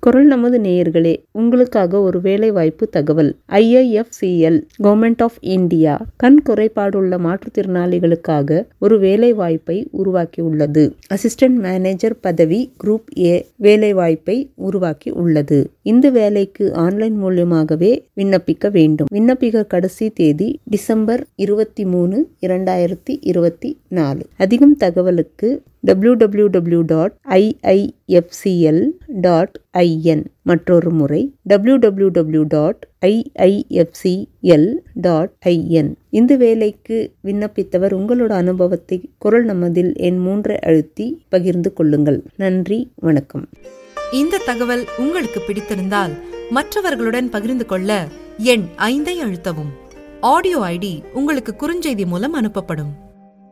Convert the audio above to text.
குரல் நமது நேயர்களே உங்களுக்காக ஒரு வேலைவாய்ப்பு தகவல் ஐஐஎஃப்சிஎல் கவர்மெண்ட் ஆஃப் இந்தியா கண் குறைபாடுள்ள மாற்றுத்திறனாளிகளுக்காக ஒரு வேலைவாய்ப்பை உருவாக்கியுள்ளது அசிஸ்டன்ட் மேனேஜர் பதவி குரூப் ஏ வேலைவாய்ப்பை உருவாக்கி உள்ளது இந்த வேலைக்கு ஆன்லைன் மூலியமாகவே விண்ணப்பிக்க வேண்டும் விண்ணப்பிக்க கடைசி தேதி டிசம்பர் இருபத்தி மூணு இரண்டாயிரத்தி இருபத்தி நாலு அதிகம் தகவலுக்கு W W W dot IIFCL dot IN மற்றொரு முறை W W W dot IIFCL dot IN இந்த வேலைக்கு விண்ணப்பித்தவர் உங்களோட அனுபவத்தை குரல் நமதில் என் மூன்றை அழுத்தி பகிர்ந்து கொள்ளுங்கள் நன்றி வணக்கம் இந்த தகவல் உங்களுக்கு பிடித்திருந்தால் மற்றவர்களுடன் பகிர்ந்து கொள்ள எண் ஐந்தை அழுத்தவும் ஆடியோ ஐடி உங்களுக்கு குறுஞ்செய்தி மூலம் அனுப்பப்படும்